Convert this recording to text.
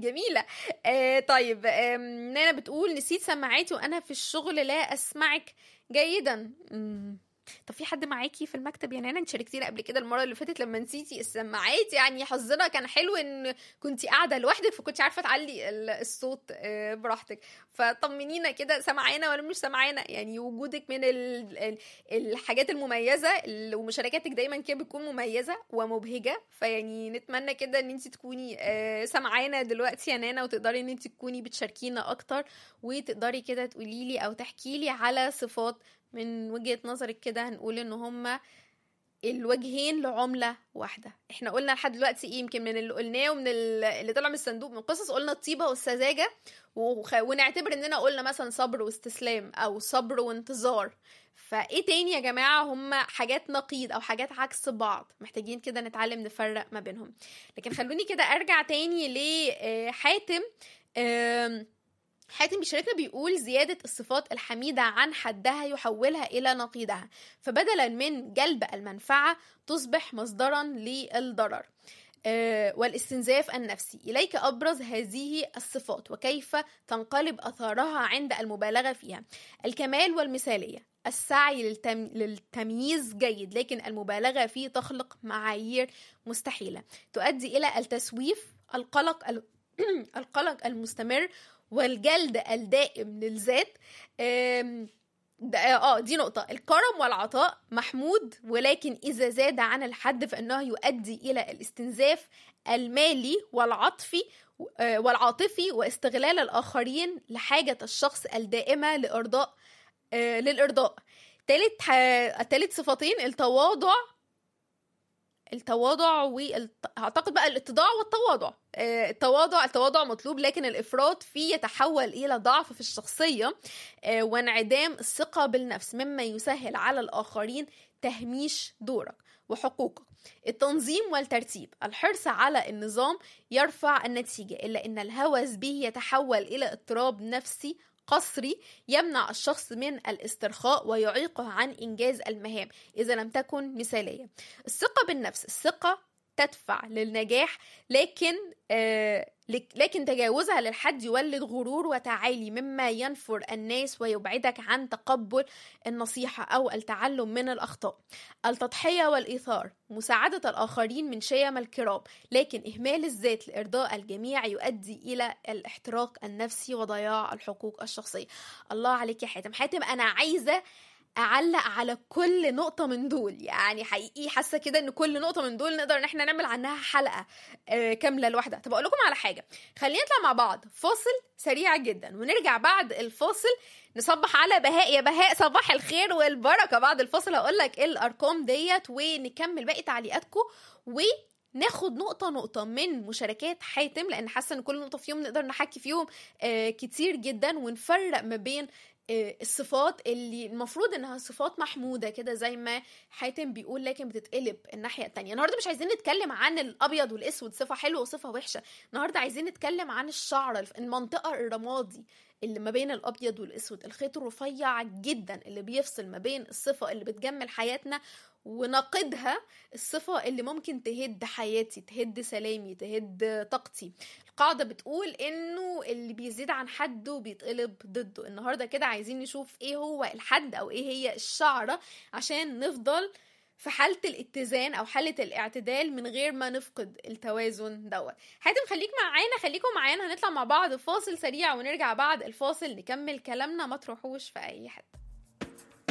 جميلة آه طيب آه نانا بتقول نسيت سماعاتي وأنا في الشغل لا أسمعك جيدا مم. طب في حد معاكي في المكتب يا نانا انت شاركتينا قبل كده المره اللي فاتت لما نسيتي السماعات يعني حظنا كان حلو ان كنت قاعده لوحدك فكنت عارفه تعلي الصوت براحتك فطمنينا كده سمعانا ولا مش سمعانا يعني وجودك من ال ال الحاجات المميزه ومشاركاتك دايما كده بتكون مميزه ومبهجه فيعني نتمنى كده ان انت تكوني سمعانا دلوقتي يا نانا وتقدري ان انت تكوني بتشاركينا اكتر وتقدري كده تقولي لي او تحكي لي على صفات من وجهة نظرك كده هنقول ان هما الوجهين لعملة واحدة احنا قلنا لحد دلوقتي ايه يمكن من اللي قلناه ومن اللي طلع من الصندوق من قصص قلنا الطيبة والسذاجة وخ... ونعتبر اننا قلنا مثلا صبر واستسلام او صبر وانتظار فايه تاني يا جماعة هما حاجات نقيض او حاجات عكس بعض محتاجين كده نتعلم نفرق ما بينهم لكن خلوني كده ارجع تاني لحاتم حاتم بيشاركنا بيقول زيادة الصفات الحميدة عن حدها يحولها إلى نقيضها فبدلا من جلب المنفعة تصبح مصدرا للضرر والاستنزاف النفسي إليك أبرز هذه الصفات وكيف تنقلب أثارها عند المبالغة فيها الكمال والمثالية السعي للتم... للتمييز جيد لكن المبالغة فيه تخلق معايير مستحيلة تؤدي إلى التسويف القلق ال... القلق المستمر والجلد الدائم للذات اه دي نقطة الكرم والعطاء محمود ولكن إذا زاد عن الحد فإنه يؤدي إلى الاستنزاف المالي والعاطفي والعاطفي واستغلال الآخرين لحاجة الشخص الدائمة لإرضاء للإرضاء تالت تالت صفتين التواضع التواضع واعتقد بقى الاتضاع والتواضع التواضع التواضع مطلوب لكن الافراط فيه يتحول الى ضعف في الشخصيه وانعدام الثقه بالنفس مما يسهل على الاخرين تهميش دورك وحقوقك التنظيم والترتيب الحرص على النظام يرفع النتيجه الا ان الهوس به يتحول الى اضطراب نفسي قصري يمنع الشخص من الاسترخاء ويعيقه عن انجاز المهام اذا لم تكن مثاليه الثقه بالنفس الثقه تدفع للنجاح لكن آه لكن تجاوزها للحد يولد غرور وتعالي مما ينفر الناس ويبعدك عن تقبل النصيحة أو التعلم من الأخطاء التضحية والإيثار مساعدة الآخرين من شيم الكرام لكن إهمال الذات لإرضاء الجميع يؤدي إلى الاحتراق النفسي وضياع الحقوق الشخصية الله عليك يا حاتم حاتم أنا عايزة اعلق على كل نقطة من دول يعني حقيقي حاسة كده ان كل نقطة من دول نقدر ان احنا نعمل عنها حلقة آه كاملة لوحدها طب اقول لكم على حاجة خلينا نطلع مع بعض فاصل سريع جدا ونرجع بعد الفاصل نصبح على بهاء يا بهاء صباح الخير والبركة بعد الفاصل هقول لك ايه الارقام ديت ونكمل باقي تعليقاتكم و ناخد نقطة نقطة من مشاركات حاتم لأن حاسة إن كل نقطة فيهم نقدر نحكي فيهم آه كتير جدا ونفرق ما بين الصفات اللي المفروض انها صفات محموده كده زي ما حاتم بيقول لكن بتتقلب الناحيه التانية النهارده مش عايزين نتكلم عن الابيض والاسود صفه حلوه وصفه وحشه النهارده عايزين نتكلم عن الشعر المنطقه الرمادي اللي ما بين الابيض والاسود الخيط الرفيع جدا اللي بيفصل ما بين الصفه اللي بتجمل حياتنا ونقدها الصفة اللي ممكن تهد حياتي تهد سلامي تهد طاقتي القاعدة بتقول انه اللي بيزيد عن حده بيتقلب ضده النهاردة كده عايزين نشوف ايه هو الحد او ايه هي الشعرة عشان نفضل في حالة الاتزان أو حالة الاعتدال من غير ما نفقد التوازن دوت حاتم خليك معانا خليكم معانا هنطلع مع بعض فاصل سريع ونرجع بعد الفاصل نكمل كلامنا ما تروحوش في أي حتة